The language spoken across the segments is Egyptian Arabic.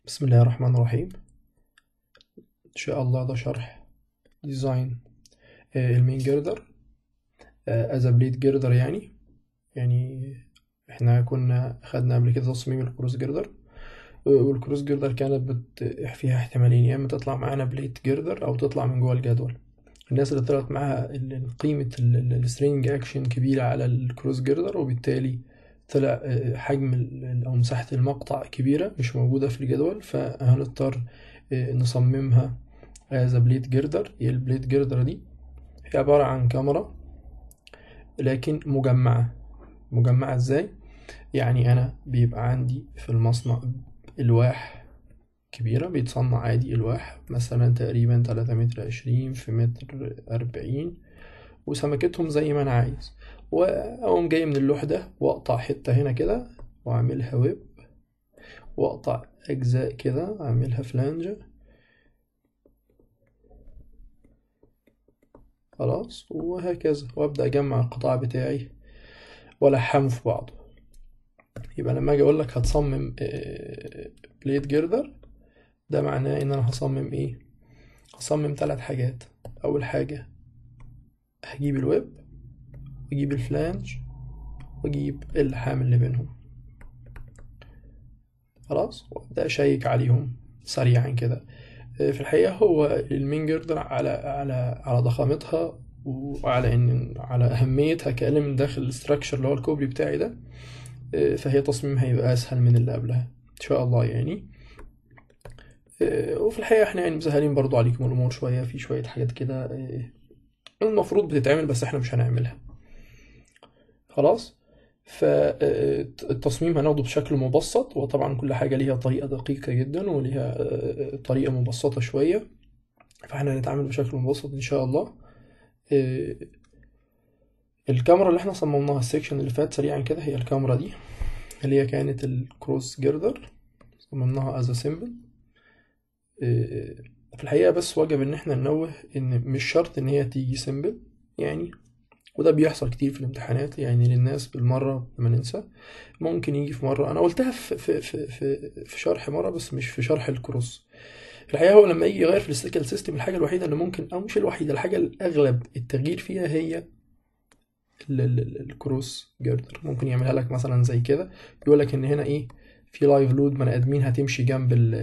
بسم الله الرحمن الرحيم إن شاء الله ده شرح ديزاين آه، المين جردر از بليد جردر يعني يعني احنا كنا خدنا قبل كده تصميم الكروس جردر آه، والكروس جردر كانت بت... فيها احتمالين يا اما تطلع معانا بليد جردر او تطلع من جوه الجدول الناس اللي طلعت معاها ال- قيمة السترينج اكشن كبيرة على الكروس جردر وبالتالي طلع آه، حجم ال- او مساحة المقطع كبيرة مش موجودة في الجدول فهنضطر آه، نصممها as a blade girder هي البليد جردر دي هي عبارة عن كاميرا لكن مجمعة مجمعة ازاي يعني انا بيبقى عندي في المصنع الواح كبيرة بيتصنع عادي الواح مثلا تقريبا تلاتة متر عشرين في متر أربعين وسمكتهم زي ما أنا عايز وأقوم جاي من اللوح ده وأقطع حتة هنا كده وأعملها ويب وأقطع أجزاء كده أعملها فلانجة خلاص وهكذا وأبدأ أجمع القطاع بتاعي وألحمه في بعضه يبقى لما أجي أقول لك هتصمم بليد جردر ده معناه إن أنا هصمم إيه هصمم ثلاث حاجات أول حاجة هجيب الويب وأجيب الفلانج وأجيب اللحام اللي بينهم خلاص وأبدأ أشيك عليهم سريعا كده في الحقيقة هو المين جردر على على على ضخامتها وعلى إن على أهميتها كإليمنت داخل الاستراكشر اللي هو الكوبري بتاعي ده فهي تصميمها هيبقى أسهل من اللي قبلها إن شاء الله يعني وفي الحقيقة احنا يعني مسهلين برضو عليكم الأمور شوية في شوية حاجات كده المفروض بتتعمل بس احنا مش هنعملها خلاص فالتصميم هناخده بشكل مبسط وطبعا كل حاجة ليها طريقة دقيقة جدا وليها طريقة مبسطة شوية فاحنا هنتعامل بشكل مبسط ان شاء الله الكاميرا اللي احنا صممناها السيكشن اللي فات سريعا كده هي الكاميرا دي اللي هي كانت الكروس جردر صممناها از سيمبل في الحقيقة بس واجب ان احنا ننوه ان مش شرط ان هي تيجي سيمبل يعني وده بيحصل كتير في الامتحانات يعني للناس بالمرة لما ننسى ممكن يجي في مرة أنا قلتها في, في, في, في, في شرح مرة بس مش في شرح الكروس في الحقيقة هو لما يجي يغير في الاستيكال سيستم الحاجة الوحيدة اللي ممكن أو مش الوحيدة الحاجة الأغلب التغيير فيها هي ال- ال- ال- الكروس جردر ممكن يعملها لك مثلا زي كده يقول لك إن هنا إيه في لايف لود بني آدمين هتمشي جنب ال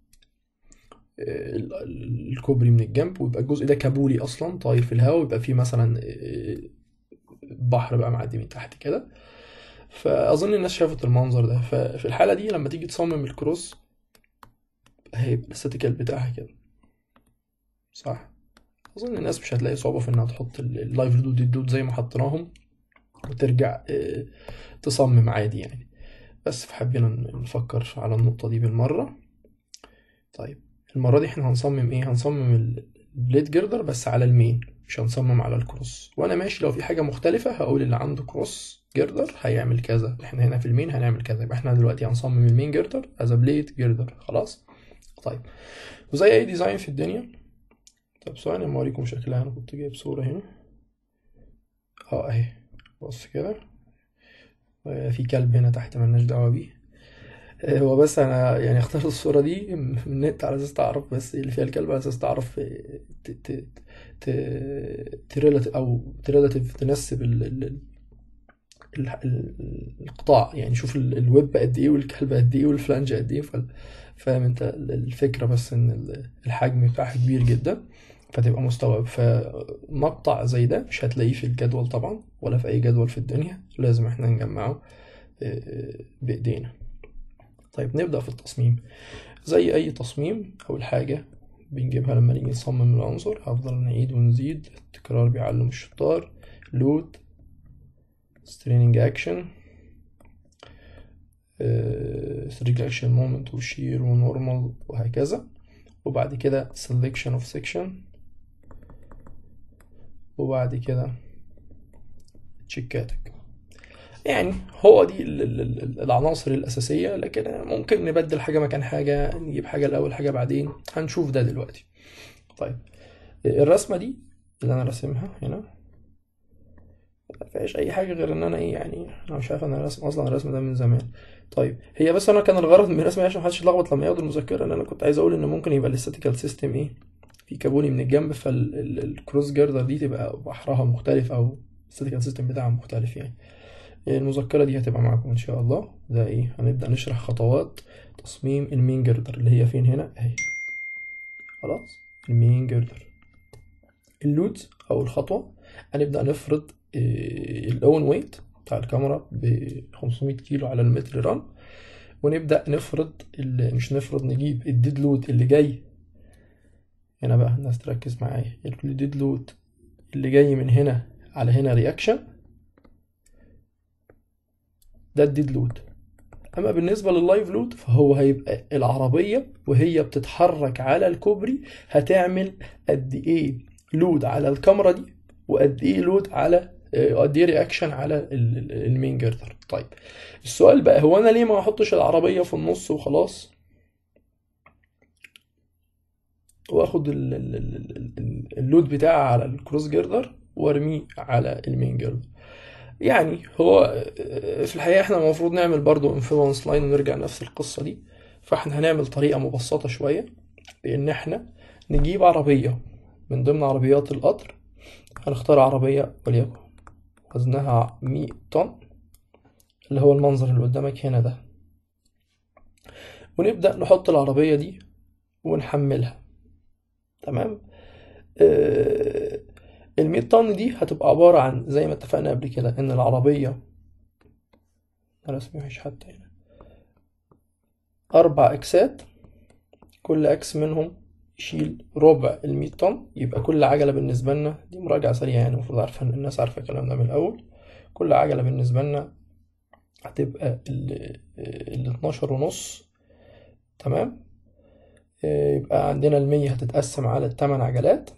ال- ال- الكوبري من الجنب ويبقى الجزء ده كابولي اصلا طاير في الهواء ويبقى فيه مثلا بحر بقى معدي من تحت كده فاظن الناس شافت المنظر ده ففي الحاله دي لما تيجي تصمم الكروس هيبقى الاستاتيكال بتاعها كده صح اظن الناس مش هتلاقي صعوبه في انها تحط ال- اللايف لود الدود زي ما حطيناهم وترجع آه، تصمم عادي يعني بس فحبينا نفكر على النقطه دي بالمره طيب المرة دي احنا هنصمم ايه هنصمم البليد جردر بس على المين مش هنصمم على الكروس وانا ماشي لو في حاجة مختلفة هقول اللي عنده كروس جردر هيعمل كذا احنا هنا في المين هنعمل كذا يبقى احنا دلوقتي هنصمم المين جردر از بليد جردر خلاص طيب وزي اي ديزاين في الدنيا طب ثواني اما اوريكم شكلها انا كنت جايب صورة هنا اه اهي بص كده في كلب هنا تحت ملناش دعوة بيه آه، هو بس انا يعني اخترت الصورة دي من النت على اساس تعرف بس اللي فيها الكلب على اساس تعرف آه، ت ت ت تريلاتيف او تريلاتيف تنسب ال ال ال ال- القطاع يعني شوف ال- الويب قد ايه والكلب قد ايه والفلانج قد ايه فال- فاهم انت ال- الفكرة بس ان ال- الحجم بتاعها كبير جدا فتبقى مستوعب فمقطع زي ده مش هتلاقيه في الجدول طبعا ولا في اي جدول في الدنيا لازم احنا نجمعه آه، بايدينا طيب نبدأ في التصميم زي أي تصميم أول حاجة بنجيبها لما نيجي نصمم العنصر هفضل نعيد ونزيد التكرار بيعلم الشطار لود ستريننج أكشن سترينج أكشن مومنت وشير ونورمال وهكذا وبعد كده selection of section وبعد كده تشيكاتك يعني هو دي ال- ال- ال- العناصر الأساسية لكن ممكن نبدل حاجة مكان حاجة نجيب حاجة الأول حاجة بعدين هنشوف ده دلوقتي طيب الرسمة دي اللي أنا راسمها هنا مفيهاش أي حاجة غير إن أنا إيه يعني أنا مش عارف أنا راسم أصلا الرسم ده من زمان طيب هي بس انا كان الغرض من الرسمه عشان محدش يتلخبط لما ياخد المذكره ان انا كنت عايز اقول ان ممكن يبقى الاستاتيكال سيستم ايه في كابولي من الجنب فالكروس جيردر دي تبقى بحرها مختلف او الاستاتيكال سيستم بتاعها مختلف يعني المذكره دي هتبقى معاكم ان شاء الله ده ايه هنبدا نشرح خطوات تصميم المين جيردر اللي هي فين هنا اهي خلاص المين جيردر اللود او الخطوه هنبدا نفرض الاون ويت بتاع الكاميرا ب 500 كيلو على المتر ران ونبدا نفرض مش نفرض نجيب الديد لود اللي جاي هنا بقى الناس تركز معايا الديد لود اللي جاي من هنا على هنا رياكشن ده الديد لود اما بالنسبه لللايف لود فهو هيبقى العربيه وهي بتتحرك على الكوبري هتعمل قد ايه لود على الكاميرا دي وقد ايه لود على قد ايه رياكشن على المين جردر طيب السؤال بقى هو انا ليه ما احطش العربيه في النص وخلاص واخد اللود بتاعها على الكروس جردر وارميه على المين جردر يعني هو في الحقيقه احنا المفروض نعمل برضو انفلونس لاين ونرجع نفس القصه دي فاحنا هنعمل طريقه مبسطه شويه بان احنا نجيب عربيه من ضمن عربيات القطر هنختار عربيه وليكن وزنها 100 طن اللي هو المنظر اللي قدامك هنا ده ونبدأ نحط العربية دي ونحملها تمام آه المية طن دي هتبقى عبارة عن زي ما اتفقنا قبل كده ان العربية رسمي وحش حتى هنا أربع أكسات كل أكس منهم يشيل ربع المية طن يبقى كل عجلة بالنسبة لنا دي مراجعة سريعة يعني المفروض عارفة إن الناس عارفة الكلام ده من الأول كل عجلة بالنسبة لنا هتبقى ال اتناشر ونص تمام يبقى عندنا المية هتتقسم على التمن عجلات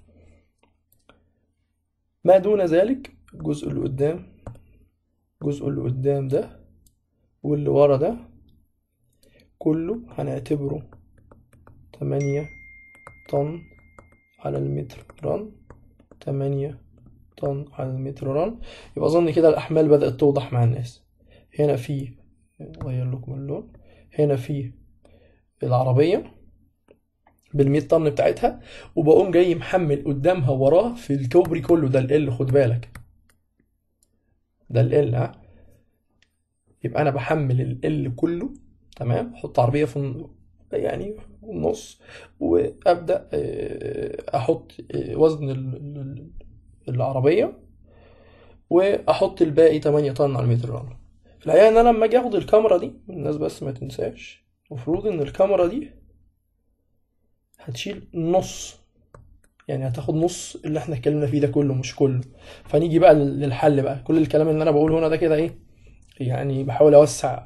ما دون ذلك الجزء اللي قدام الجزء اللي قدام ده واللي ورا ده كله هنعتبره تمانية طن على المتر رن تمانية طن على المتر رن يبقى أظن كده الأحمال بدأت توضح مع الناس هنا في غير لكم اللون هنا في العربية بالمية طن بتاعتها وبقوم جاي محمل قدامها وراه في الكوبري كله ده ال خد بالك ده ال ها يبقى انا بحمل ال كله تمام احط عربيه في يعني النص وابدا احط وزن العربيه واحط الباقي 8 طن على المتر رمل في الحقيقه ان انا لما اجي اخد الكاميرا دي الناس بس ما تنساش المفروض ان الكاميرا دي هتشيل نص يعني هتاخد نص اللي احنا اتكلمنا فيه ده كله مش كله فنيجي بقى للحل بقى كل الكلام اللي انا بقوله هنا ده كده ايه يعني بحاول اوسع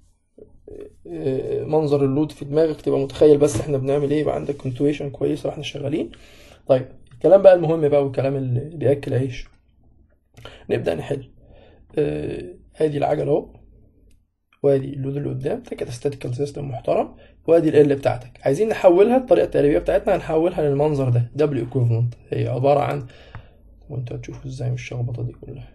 منظر اللود في دماغك تبقى متخيل بس احنا بنعمل ايه يبقى عندك كونتويشن كويسه واحنا شغالين طيب الكلام بقى المهم بقى والكلام اللي بياكل عيش نبدا نحل اه ادي العجله اهو وادي اللود اللي قدام ده كده ستاتيكال سيستم محترم وادي ال بتاعتك عايزين نحولها الطريقه التقريبيه بتاعتنا هنحولها للمنظر ده دبليو ايكويفالنت هي عباره عن وانت هتشوف ازاي مش الشخبطه دي كلها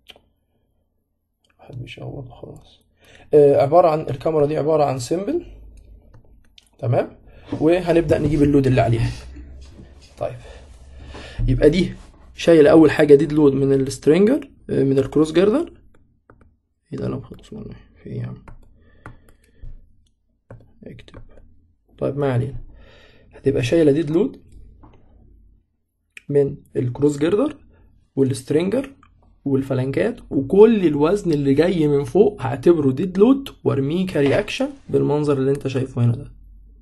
واحد بيشخبط خلاص آه عباره عن الكاميرا دي عباره عن سيمبل تمام وهنبدا نجيب اللود اللي عليها طيب يبقى دي شايله اول حاجه ديد لود من السترينجر آه من الكروس جيردر ايه ده انا بخلص منه في ايه يا عم اكتب طيب ما علينا هتبقى شايله ديد لود من الكروس جيردر والسترينجر والفلانكات وكل الوزن اللي جاي من فوق هعتبره ديد لود وارميه كرياكشن بالمنظر اللي انت شايفه هنا ده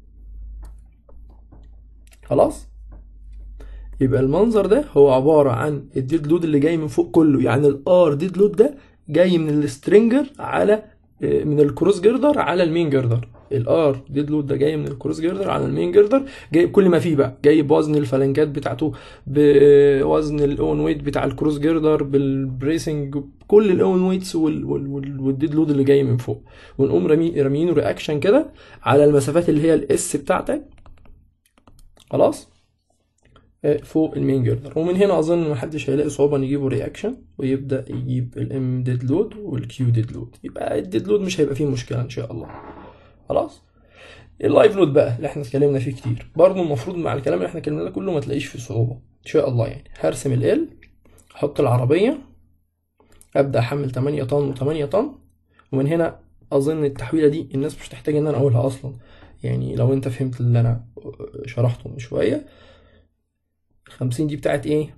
خلاص يبقى المنظر ده هو عبارة عن الديد لود اللي جاي من فوق كله يعني الار ديد لود ده جاي من السترينجر على من الكروس جيردر على المين جيردر الار ديد لود ده جاي من الكروس جيردر على المين جيردر جاي كل ما فيه بقى جاي بوزن الفلنكات بتاعته بوزن الاون ويت بتاع الكروس جيردر بالبريسنج كل الاون ويتس والديد لود اللي جاي من فوق ونقوم رامي راميينه رياكشن كده على المسافات اللي هي الاس بتاعتك خلاص آه، فوق المين جردر ومن هنا اظن محدش هيلاقي صعوبه ان يجيبوا رياكشن ويبدا يجيب الام ديد لود والكيو ديد لود يبقى الديد لود مش هيبقى فيه مشكله ان شاء الله خلاص اللايف لود بقى اللي احنا اتكلمنا فيه كتير برضه المفروض مع الكلام اللي احنا اتكلمنا ده كله ما تلاقيش فيه صعوبه ان شاء الله يعني هرسم ال احط العربيه ابدا احمل 8 طن و8 طن ومن هنا اظن التحويله دي الناس مش تحتاج ان انا اقولها اصلا يعني لو انت فهمت اللي انا شرحته من شويه 50 دي بتاعت ايه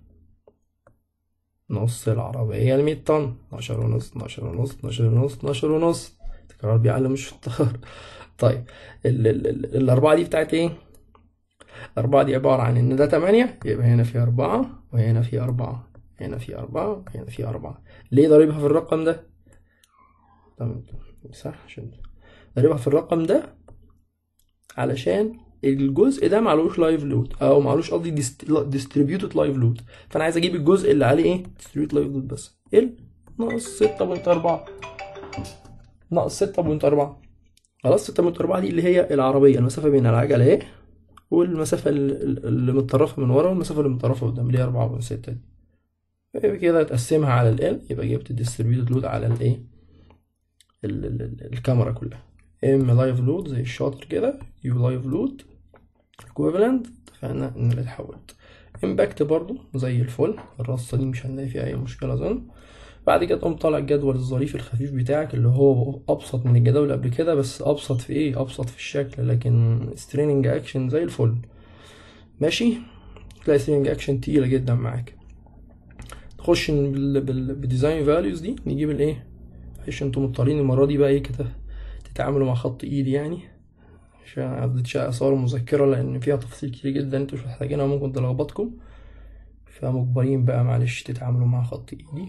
نص العربية ال 100 طن 12 ونص 12 ونص 12 ونص 12 ونص التكرار بيعلم مش في الطهر طيب ال ال ال الأربعة دي بتاعت ايه؟ الأربعة دي عبارة عن إن ده تمانية يبقى هنا في أربعة وهنا في أربعة هنا في أربعة وهنا في أربعة ليه ضاربها في الرقم ده؟ تمام صح عشان ضاربها في الرقم ده علشان الجزء ده معلوش لايف لود او معلوش قصدي ديستريبيوتد لايف لود فانا عايز اجيب الجزء اللي عليه ايه ديستريبيوتد لايف لود بس ال ناقص 6.4 ناقص 6.4 خلاص 6.4 دي اللي هي العربيه المسافه بين العجله اهي والمسافه ال- اللي متطرفه من ورا والمسافه اللي متطرفه قدام اللي هي 4.6 دي يبقى كده تقسمها على ال يبقى جبت الديستريبيوتد لود على الايه ال- ال- ال- الكاميرا كلها ام لايف لود زي الشاطر كده يو لايف لود equivalent اتفقنا ان اللي اتحولت امباكت برضو زي الفل الرصه دي مش هنلاقي فيها اي مشكله اظن بعد كده تقوم طالع الجدول الظريف الخفيف بتاعك اللي هو ابسط من الجدول اللي قبل كده بس ابسط في ايه ابسط في الشكل لكن ستريننج اكشن زي الفل ماشي تلاقي ستريننج اكشن تقيله جدا معاك نخش بال... بال... بالديزاين فاليوز دي نجيب الايه معلش انتوا مضطرين المره دي بقى ايه كده تتعاملوا مع خط ايدي يعني عشان عدتش اصور مذكرة لان فيها تفاصيل كتير جدا انتوا مش محتاجينها ممكن تلخبطكم فمجبرين بقى معلش تتعاملوا مع خط ايدي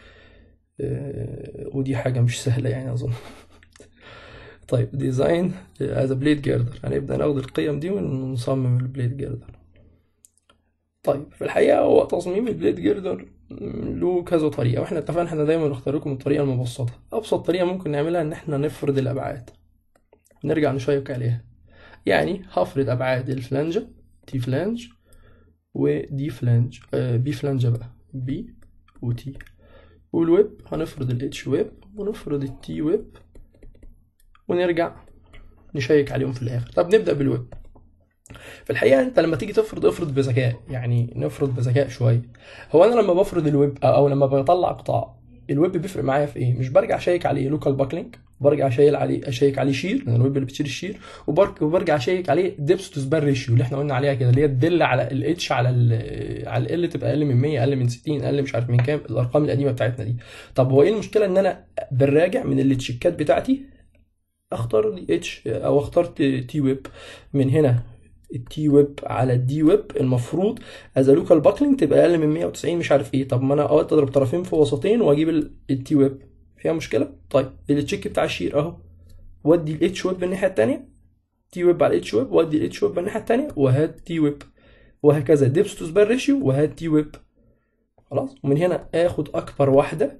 آه، ودي حاجة مش سهلة يعني اظن طيب ديزاين از بليد جيردر هنبدأ ناخد القيم دي ونصمم البليد جيردر طيب في الحقيقة هو تصميم البليد جيردر له كذا طريقة واحنا اتفقنا احنا دايما نختار لكم الطريقة المبسطة أبسط طريقة ممكن نعملها إن احنا نفرض الأبعاد نرجع نشيك عليها يعني هفرض أبعاد الفلانجة تي فلانج ودي فلانج آه بي فلانجة بقى بي وتي والويب هنفرض الاتش ويب ونفرض التي ويب ونرجع نشيك عليهم في الآخر طب نبدأ بالويب في الحقيقة انت لما تيجي تفرض افرض بذكاء يعني نفرض بذكاء شوية هو انا لما بفرض الويب او لما بطلع قطاع الويب بيفرق معايا في ايه مش برجع اشيك عليه لوكال باكلينك برجع اشيك عليه اشيك عليه شير لان الويب اللي بتشيل الشير وبرك- وبرجع اشيك عليه ديبس تو سبان ريشيو اللي احنا قلنا عليها كده اللي هي تدل على الاتش على ال على ال تبقى اقل من 100 اقل من 60 اقل مش عارف من كام الارقام القديمه بتاعتنا دي طب هو ايه المشكله ان انا بالراجع من التشيكات بتاعتي اختار دي اتش او اختار تي ويب من هنا التي ويب على الدي ويب المفروض از لوكال باكلينج تبقى اقل من 190 مش عارف ايه طب ما انا اوقات اضرب طرفين في وسطين واجيب التي ويب فيها مشكله طيب التشيك بتاع الشير اهو ودي الاتش ويب الناحيه الثانيه تي ويب على الاتش ويب ودي الاتش ويب الناحيه الثانيه وهات تي ويب وهكذا ديبس تو سبان ريشيو وهات تي ويب خلاص ومن هنا اخد اكبر واحده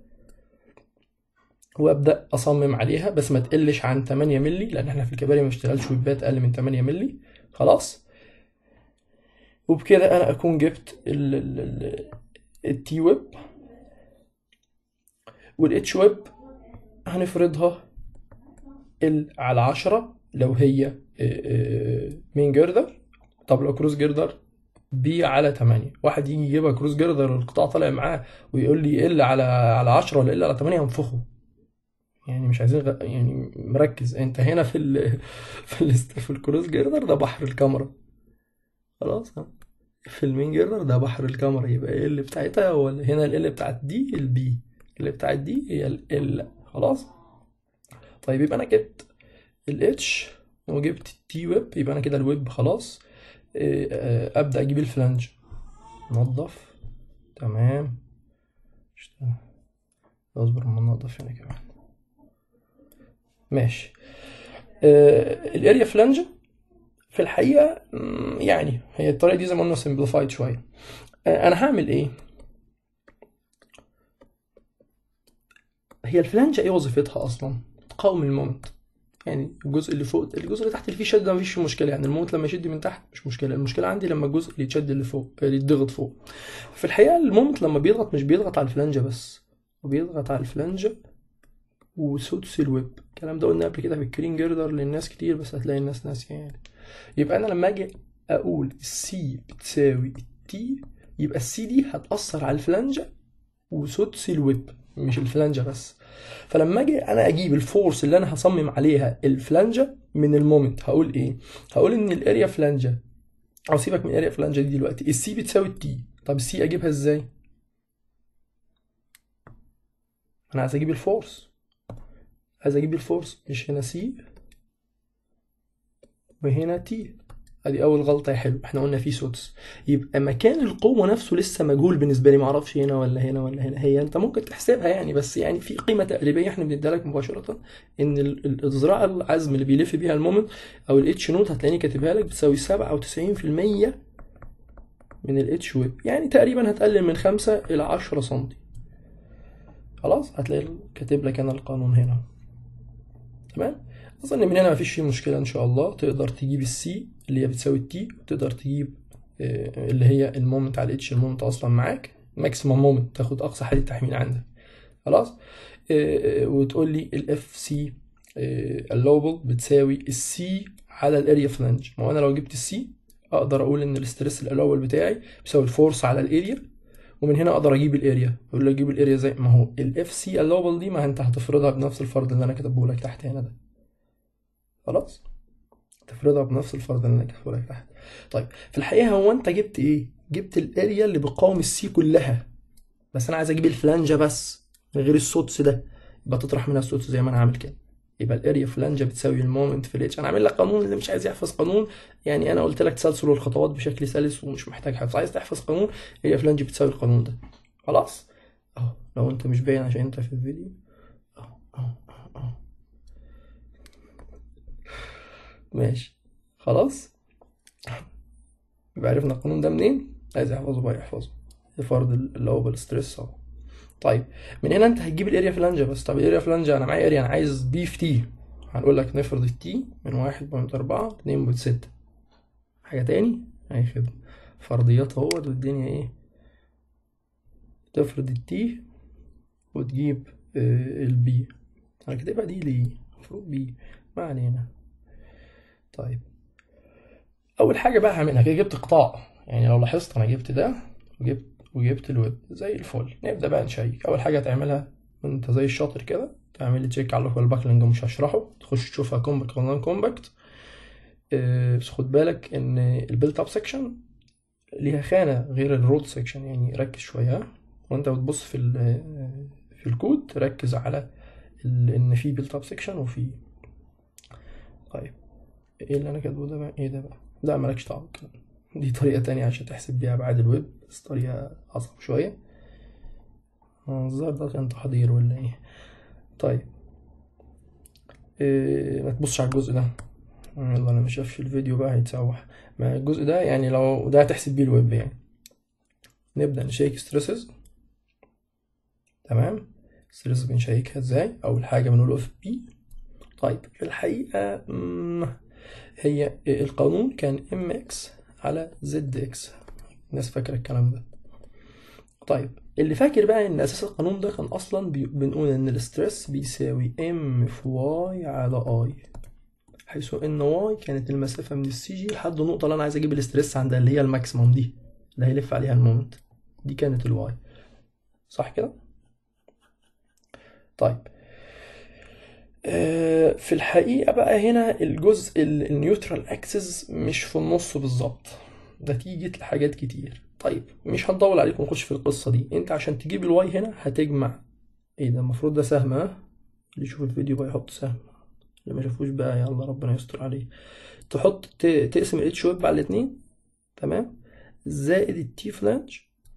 وابدا اصمم عليها بس ما تقلش عن 8 مللي لان احنا في الكباري ما بنشتغلش ويبات اقل من 8 مللي خلاص وبكده انا اكون جبت ال ال ال التي ويب والاتش ويب هنفرضها ال على 10 لو هي مين جردر طب لو كروز جردر بي على 8 واحد يجي يجيبها كروز جردر القطاع طالع معاه ويقول لي ال على على 10 ولا ال على 8 هنفخه يعني مش عايزين غ... يعني مركز انت هنا في ال في ال في الكروز جردر ده بحر الكاميرا خلاص ها؟ في المين جردر ده بحر الكاميرا يبقى ايه اللي بتاعتها ولا هنا ال بتاعت دي البي اللي بتاعت دي هي ال خلاص طيب يبقى انا جبت الاتش وجبت التي ويب يبقى انا كده الويب خلاص إيه، آه، ابدا اجيب الفلانج نظف تمام اشتغل. اصبر ما ننضف هنا كمان ماشي آه، الاريا فلانج في الحقيقه مم، يعني هي الطريقه دي زي ما قلنا سمبليفايد شويه آه، انا هعمل ايه هي الفلانجة ايه وظيفتها اصلا تقاوم المومنت يعني الجزء اللي فوق الجزء اللي تحت اللي فيه شد ده مفيش فيه مشكله يعني المومنت لما يشد من تحت مش مشكله المشكله عندي لما الجزء اللي يتشد اللي فوق اللي يتضغط فوق في الحقيقه المومنت لما بيضغط مش بيضغط على الفلانجه بس هو بيضغط على الفلانجه وسدس الويب الكلام ده قلنا قبل كده في الكرين جيردر للناس كتير بس هتلاقي الناس ناسيه يعني يبقى انا لما اجي اقول السي بتساوي التي يبقى السي دي هتاثر على الفلانجه وسدس الويب مش الفلانجه بس فلما اجي انا اجيب الفورس اللي انا هصمم عليها الفلانجه من المومنت هقول ايه هقول ان الاريا فلانجه او سيبك من الاريا فلانجه دي دلوقتي السي بتساوي التي طب السي اجيبها ازاي انا عايز اجيب الفورس عايز اجيب الفورس مش هنا سي وهنا تي ادي اول غلطه يا حلو احنا قلنا في سدس يبقى مكان القوه نفسه لسه مجهول بالنسبه لي معرفش هنا ولا هنا ولا هنا هي انت ممكن تحسبها يعني بس يعني في قيمه تقريبيه احنا بنديها لك مباشره ان ال- ال- الذراع العزم اللي بيلف بيها المومنت او الاتش نوت هتلاقيني كاتبها لك بتساوي 97% من الاتش ويب يعني تقريبا هتقلل من 5 الى 10 سم خلاص هتلاقي كاتب لك انا القانون هنا تمام اظن من هنا مفيش فيه مشكله ان شاء الله تقدر تجيب السي اللي هي بتساوي التي وتقدر تجيب آه، اللي هي المومنت على الاتش المومنت اصلا معاك ماكسيمم مومنت تاخد اقصى حاله تحميل عندك خلاص آه، آه، وتقول لي الاف سي اللوبل بتساوي السي على الاريا فلانج ما هو انا لو جبت السي اقدر اقول ان الاسترس الاول بتاعي بيساوي الفورس على الاريا ومن هنا اقدر اجيب الاريا اقول له اجيب الاريا زي ما هو الاف سي اللوبل دي ما انت هتفرضها بنفس الفرض اللي انا كاتبه لك تحت هنا ده خلاص تفرضها بنفس الفرض اللي انا كاتبه لك تحت طيب في الحقيقه هو انت جبت ايه جبت الاريا اللي بقوم السي كلها بس انا عايز اجيب الفلانجه بس من غير السدس ده يبقى تطرح منها السدس زي ما انا عامل كده يبقى الاريا فلانجه بتساوي المومنت في الاتش انا عامل لك قانون اللي مش عايز يحفظ قانون يعني انا قلت لك تسلسل الخطوات بشكل سلس ومش محتاج حفظ عايز تحفظ قانون الاريا فلانجه بتساوي القانون ده خلاص اهو لو انت مش باين عشان انت في الفيديو اهو اهو اهو اهو ماشي خلاص يبقى عرفنا القانون ده منين عايز يحفظه بقى يحفظه فرض اللي هو بالستريس اهو طيب من هنا انت هتجيب الاريا فلانجه بس طب الاريا فلانجه انا معايا اريا انا عايز بي في تي هنقول لك نفرض التي من واحد بوينت أربعة اتنين بوينت ستة حاجة تاني أي خدمة فرضيات اهوت والدنيا ايه تفرض التي وتجيب آه، البي انا كاتبها دي ليه المفروض بي ما علينا طيب اول حاجه بقى هعملها كده جبت قطاع يعني لو لاحظت انا جبت ده وجبت وجبت الويب زي الفل نبدا بقى نشيك اول حاجه تعملها انت زي الشاطر كده تعمل لي تشيك على اللوكال باكلينج مش هشرحه تخش تشوفها كومباكت ولا نون كومباكت آه، بس خد بالك ان البيلت اب سيكشن ليها خانه غير الرود سيكشن يعني ركز شويه ها؟ وانت بتبص في ال- في الكود ركز على ال- ان في بيلت اب سيكشن وفي طيب ايه اللي انا كاتبه ده بقى ايه ده بقى لا مالكش دعوه بالكلام ده. دي طريقه تانية عشان تحسب بيها ابعاد الويب بس طريقه اصعب شويه آه، الظاهر ده كان تحضير ولا ايه طيب إيه ما تبصش على الجزء ده آه، يلا انا مش شافش الفيديو بقى هيتسوح ما الجزء ده يعني لو ده هتحسب بيه الويب يعني نبدأ نشيك ستريسز تمام ستريسز بنشيكها ازاي اول حاجه بنقول اف بي طيب في الحقيقه مم، هي القانون كان ام اكس على زد اكس الناس فاكره الكلام ده طيب اللي فاكر بقى ان اساس القانون ده كان اصلا بي... بنقول ان الاسترس بيساوي ام في واي على اي حيث ان واي كانت المسافه من السي جي لحد النقطه اللي انا عايز اجيب الاسترس عندها اللي هي الماكسيموم دي اللي هيلف عليها المومنت دي كانت الواي صح كده طيب آه، في الحقيقة بقى هنا الجزء ال- النيوترال اكسس مش في النص بالظبط نتيجة لحاجات كتير طيب مش هنطول عليكم ونخش في القصة دي انت عشان تجيب الواي هنا هتجمع ايه ده المفروض ده سهم ها اللي يشوف الفيديو بقى يحط سهم اللي ما شافوش بقى يلا ربنا يستر عليه تحط ت- تقسم الاتش ويب على الاتنين تمام زائد التي فلانج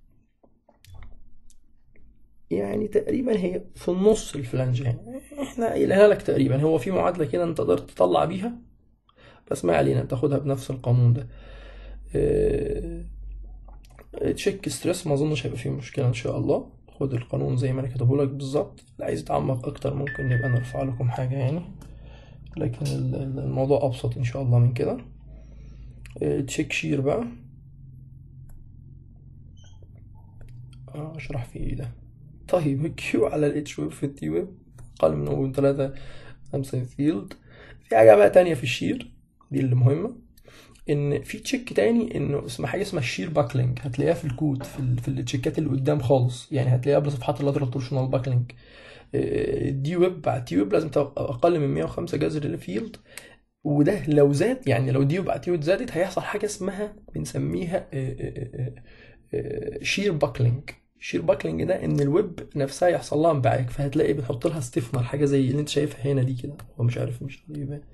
يعني تقريبا هي في النص الفلانج يعني احنا قايلها لك تقريبا هو في معادلة كده انت تقدر تطلع بيها بس ما علينا تاخدها بنفس القانون ده اه تشيك ستريس ما اظنش هيبقى فيه مشكلة ان شاء الله خد القانون زي ما انا كاتبه لك بالظبط اللي عايز يتعمق اكتر ممكن نبقى نرفع لكم حاجة يعني لكن ال- ال- الموضوع ابسط ان شاء الله من كده آه، تشيك شير بقى آه، اشرح في ايه ده طيب الكيو على الاتش ويب في التي ويب اقل من 0.3 5 فيلد في حاجه بقى تانية في الشير دي اللي مهمه ان في تشيك تاني انه اسمها حاجه اسمها الشير باكلينج هتلاقيها في الكود في, ال... في التشيكات اللي قدام خالص يعني هتلاقيها قبل صفحات اللاترال تورشنال باكلينج الدي ويب بعد التي ويب لازم تبقى اقل من 105 جذر الفيلد وده لو زاد يعني لو دي ويب بعد تي ويب زادت هيحصل حاجه اسمها بنسميها شير باكلينج شير باكلينج ده ان الويب نفسها يحصل لها انبعاج فهتلاقي بنحط لها ستيفنر حاجه زي اللي انت شايفها هنا دي كده هو مش عارف مش عارف يبان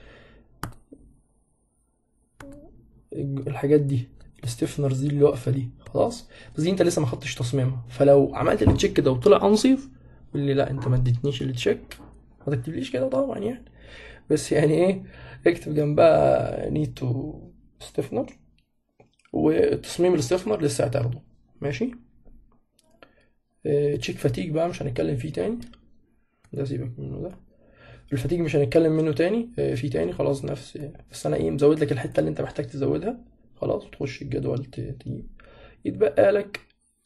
الحاجات دي الستيفنرز دي اللي واقفه دي خلاص بس دي انت لسه ما خدتش تصميمها فلو عملت التشيك ده وطلع انصيف قول لي لا انت ما اديتنيش التشيك ما تكتبليش كده طبعا يعني بس يعني ايه اكتب جنبها نيد تو ستيفنر وتصميم الستيفنر لسه هتاخده ماشي اه تشيك فاتيج بقى مش هنتكلم فيه تاني ده سيبك منه ده الفاتيج مش هنتكلم منه تاني اه في تاني خلاص نفس بس انا ايه مزود لك الحته اللي انت محتاج تزودها خلاص وتخش الجدول ت- تجيب يتبقى لك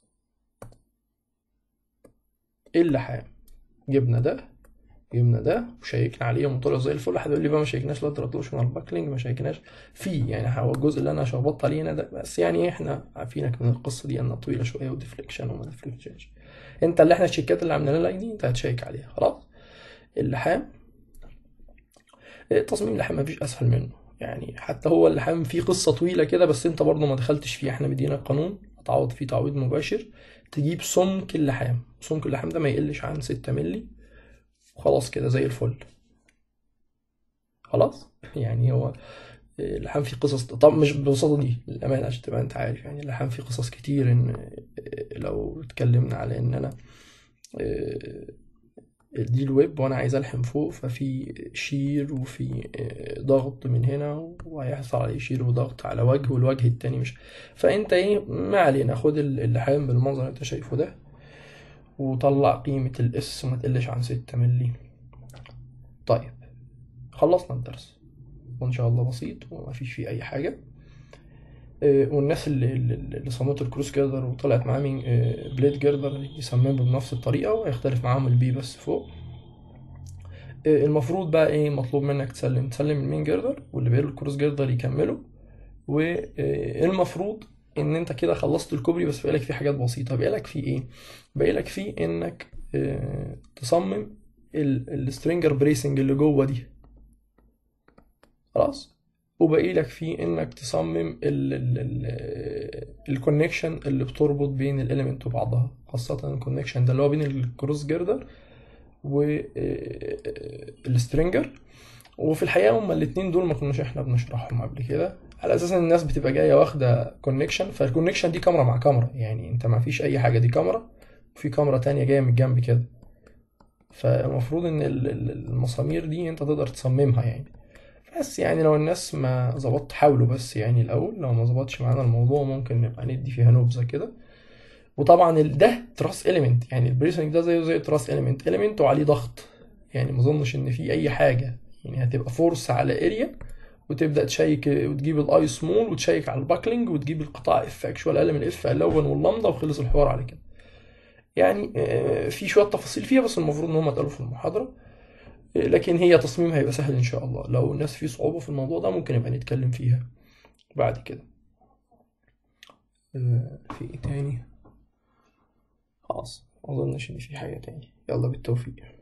اللحام جبنا ده جبنا ده وشيكنا عليهم وطلعوا زي الفل حد يقول لي بقى ما شيكناش لا تراتوشنال باكلينج ما شيكناش في يعني هو الجزء اللي انا شخبطت عليه هنا ده بس يعني احنا عارفينك من القصه دي انها طويله شويه وديفليكشن وما ديفليكشنش انت اللي احنا الشيكات اللي عملنا لك دي انت هتشيك عليها خلاص اللحام اه، تصميم اللحام مفيش اسهل منه يعني حتى هو اللحام فيه قصه طويله كده بس انت برضه ما دخلتش فيه احنا مدينا قانون هتعوض فيه تعويض مباشر تجيب سمك اللحام سمك اللحام ده ما يقلش عن 6 مللي وخلاص كده زي الفل خلاص يعني هو اللحام فيه قصص طب مش بالبساطة دي للأمانة عشان تبقى أنت عارف يعني اللحام فيه قصص كتير إن لو اتكلمنا على إن أنا دي الويب وأنا عايز ألحم فوق ففي شير وفي ضغط من هنا وهيحصل عليه شير وضغط على وجه والوجه التاني مش فأنت إيه ما علينا خد اللحام بالمنظر اللي أنت شايفه ده وطلع قيمة الاس وما تقلش عن ستة ملي طيب خلصنا الدرس وإن شاء الله بسيط وما فيش فيه أي حاجة آه، والناس اللي اللي اللي صممت الكروس جيردر وطلعت معاه من آه، بليد جيردر يصمموا بنفس الطريقة ويختلف معاهم البي بس فوق آه، المفروض بقى ايه مطلوب منك تسلم تسلم المين جيردر واللي بيقروا الكروس جيردر يكملوا والمفروض ان انت كده خلصت الكوبري بس بقالك فيه حاجات بسيطة بقالك فيه ايه بقالك فيه انك آه، تصمم السترينجر بريسنج اللي جوه دي خلاص وباقي لك فيه انك تصمم الكونكشن اللي بتربط بين الاليمنت وبعضها خاصة الكونكشن ده اللي هو بين الكروس جيردر والسترينجر وفي الحقيقة هما الاتنين دول ما كناش احنا بنشرحهم قبل كده على اساس ان الناس بتبقى جاية واخدة كونكشن فالكونكشن دي كاميرا مع كاميرا يعني انت ما فيش اي حاجة دي كاميرا وفي كاميرا تانية جاية من الجنب كده فالمفروض ان ال- ال- المسامير دي انت تقدر تصممها يعني بس يعني لو الناس ما ظبطت حاولوا بس يعني الاول لو ما ظبطش معانا الموضوع ممكن نبقى ندي فيها نبذه كده وطبعا ال- ده تراس اليمنت يعني البريسنج ده زيه زي تراس اليمنت اليمنت وعليه ضغط يعني ما اظنش ان في اي حاجه يعني هتبقى فورس على اريا وتبدا تشيك وتجيب الاي سمول وتشيك على الباكلينج وتجيب القطاع اف اكشوال اقل من اف الون واللمضه وخلص الحوار على كده يعني آه، في شويه تفاصيل فيها بس المفروض ان هم اتقالوا في المحاضره لكن هي تصميمها هيبقى سهل ان شاء الله لو الناس في صعوبة في الموضوع ده ممكن نبقى نتكلم فيها بعد كده آه، في ايه تاني خلاص ما اظنش ان في حاجة تاني يلا بالتوفيق